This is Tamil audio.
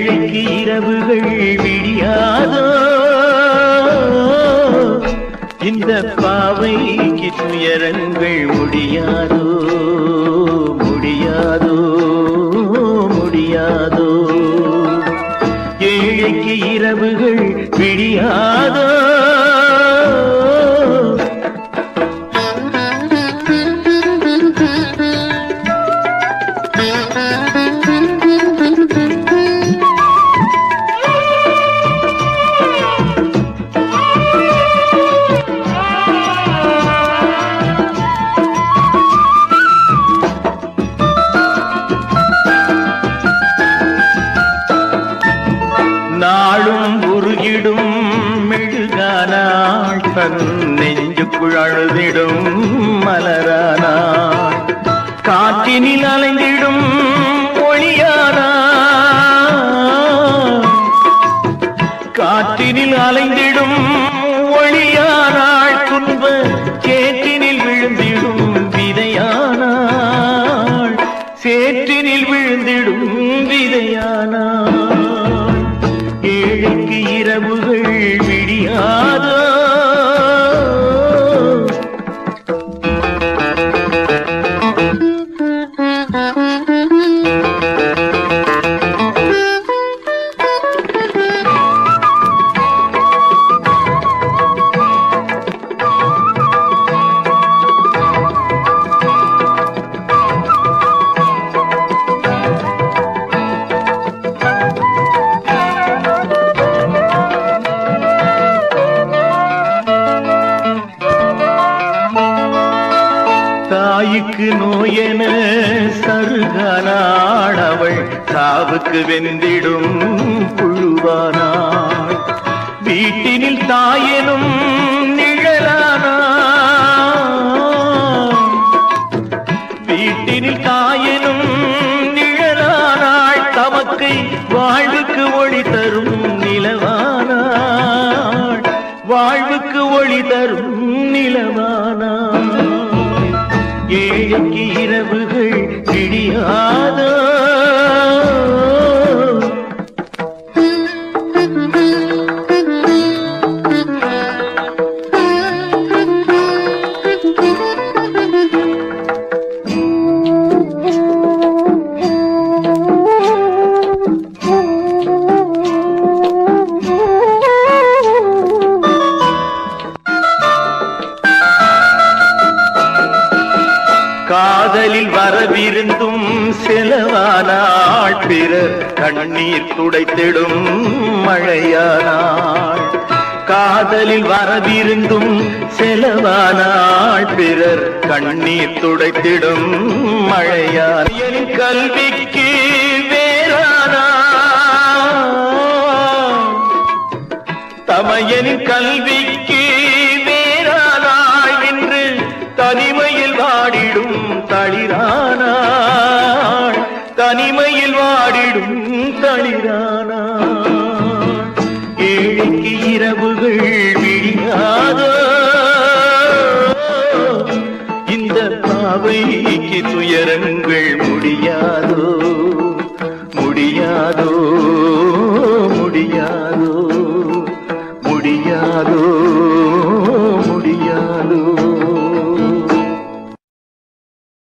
ஏழைக்கு இரவுகள் விடியாதோ இந்த பாவைக்கு துயரங்கள் முடியாதோ முடியாதோ முடியாதோ ஏழைக்கு இரவுகள் விடியாதோ நாளும் உருகிடும் மெழுகானாள் தன் நெஞ்சுக்குள் அழுதிடும் மலரானாள் காற்றினில் அலைந்திடும் ஒளியானாள் காற்றினில் அலைந்திடும் ஒளியானாள் துன்ப சேற்றினில் விழுந்திடும் விதையானாள் சேற்றினில் விழுந்திடும் விதையானாள் ஏழைக்கு இரவுகள் விடியாதோ தாய்க்கு நோயென சருகானாள் அவள் சாவுக்கு வெந்திடும் புழுவானாள் வீட்டினில் தாயெனும் நிழலானாள் வீட்டினில் தாயெனும் நிழலானாள் தமக்கை வாழ்வுக்கு ஒளி தரும் நிலவானாள் வாழ்வுக்கு ஒளி தரும் நிலவானாள் ஏழைக்கு இரவுகள் விடியாதோ காதலில் வரவிருந்தும் செலவானாள் பிறர் கண்ணீர் துடைத்திடும் மழையானாள் காதலில் வரவிருந்தும் செலவானாள் பிறர் கண்ணீர் துடைத்திடும் மழையான் என் கல்விக்கு வேறானாள் தமையனின் கல்விக்கு வேறானாள் என்று தனிமையில் வாடிடும் தளிரானாள் தனிமையில் வாடிடும் தளிரானாள் ஏழைக்கு இரவுகள் விடியாதோ இந்த பாவைக்கு துயரங்கள் முடியாதோ